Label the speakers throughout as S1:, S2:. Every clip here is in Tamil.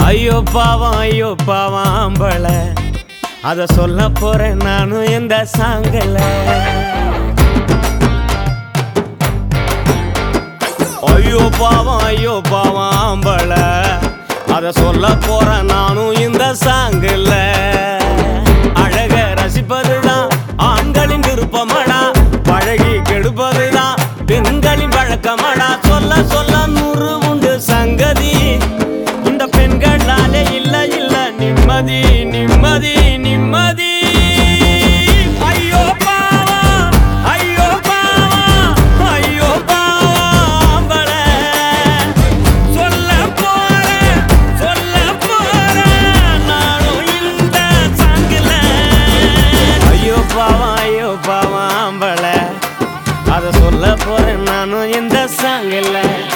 S1: ஐயோ பாவம் ஐயோ பாவம் ஆம்பள அத சொல்ல போறேன் நானும் இந்த சாங்கல ஐயோ பாவம் ஐயோ பாவம் ஆம்பள அத சொல்ல போறேன் நானும் இந்த சாங்கல அழக ரசிப்பதுதான் ஆண்களின் விருப்பமடா பழகி கெடுப்பதுதான் பெண்களின் வழக்கமடா சொல்ல சொல்ல நூறு உண்டு சங்கதி இந்த பெண்களாலே இல்ல இல்ல நிம்மதி நிம்மதி நிம்மதி ஐயோ பாவம் ஐயோ பாவம் ஐயோ பாவம் சொல்ல போறேன் சொல்ல போறேன் நானும் இந்த சாங்கில ஐயோ பாவம் ஐயோ பாவம் ஆம்பள அத சொல்ல போறேன் நானும் இந்த சாங்கில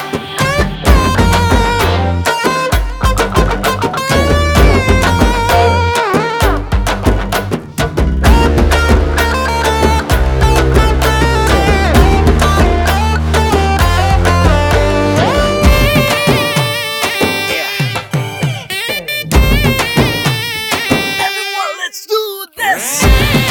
S2: Everyone, let's do this.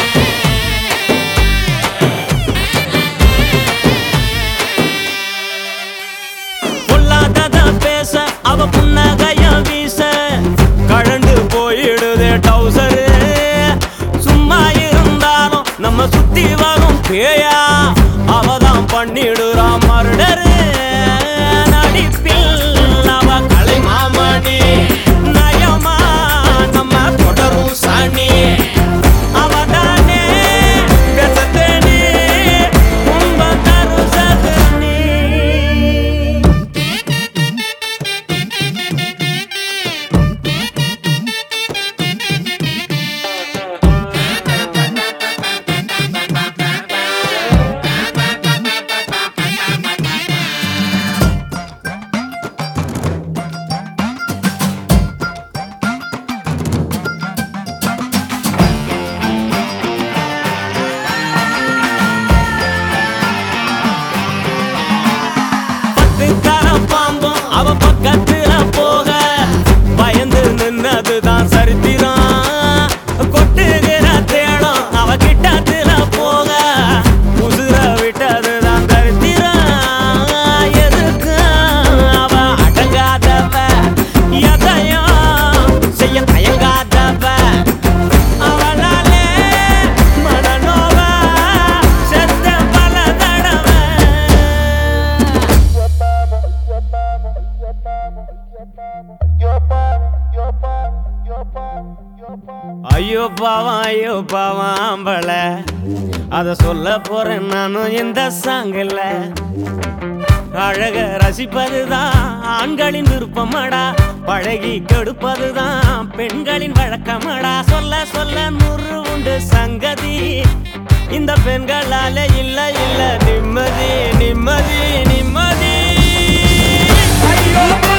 S1: பொல்லாதத பேச அவ புன்னகைய வீச கழண்டு போயிடுதே டவுசரு சும்மா இருந்தாலும் நம்ம சுத்தி வரும் பேயா அவதான் பண்ணிடுறான் மருடரு நடிப்பில் அவ கலை மாமணி நயமா நம்ம தொடரும் சாணி அவதானே பேசத்தேனி உம்ப தருசது நீ பத்து தர பாம்பும் அவ பக்கத்துல போக பயந்து நின்னதுதான் சரித்திரம் கொட்டுகிற தேடம் அவ கிட்டத்துல போக உசுர விட்டதுதான் தரித்திரம் எதுக்கு அவ அடங்காதவ எதையும் செய்ய தயங்காதவ அவளாலே மனநோவ செத்த பல தடவை ஐயோ பாவம் ஐயோ பாவம் ஆம்பள அத சொல்ல போறேன் நானும் இந்த சாங்கல அழக ரசிப்பதுதான் ஆண்களின் விருப்பமடா பழகி கெடுப்பதுதான் பெண்களின் வழக்கமடா சொல்ல சொல்ல நூறு உண்டு சங்கதி இந்த பெண்களால இல்ல இல்ல நிம்மதி நிம்மதி நிம்மதி ஐயோ